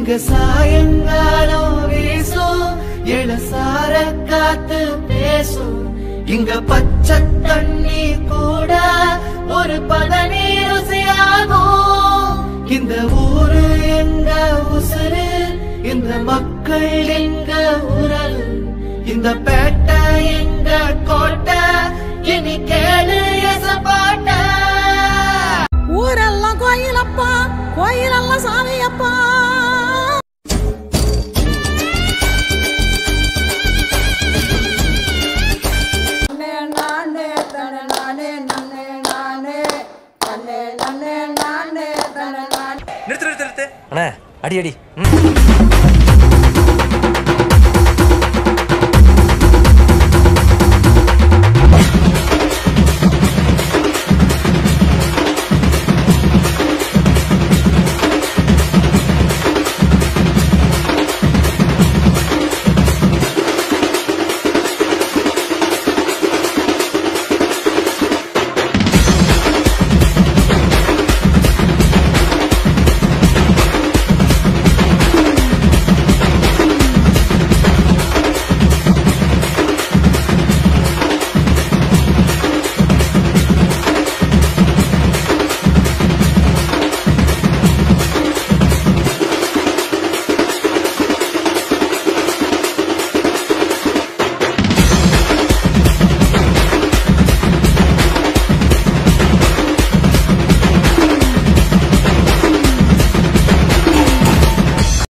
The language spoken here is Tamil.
இங்க சாயங்காலம் வீசும் இளசார காத்து பேசும் இங்க பச்சை தண்ணி கூட ஒரு பதனி ருசியாகும் இந்த ஊரு எங்க உசுரு இந்த மக்கள் எங்க உரல் இந்த பேட்டை எங்க கோட்டை இனி கேளு எசப்பாட்ட ஊரெல்லாம் கோயிலப்பா கோயிலெல்லாம் சாமியப்பா நிறுத்து நிறுத்து நிறுத்து அண்ணே அடி அடி ம்.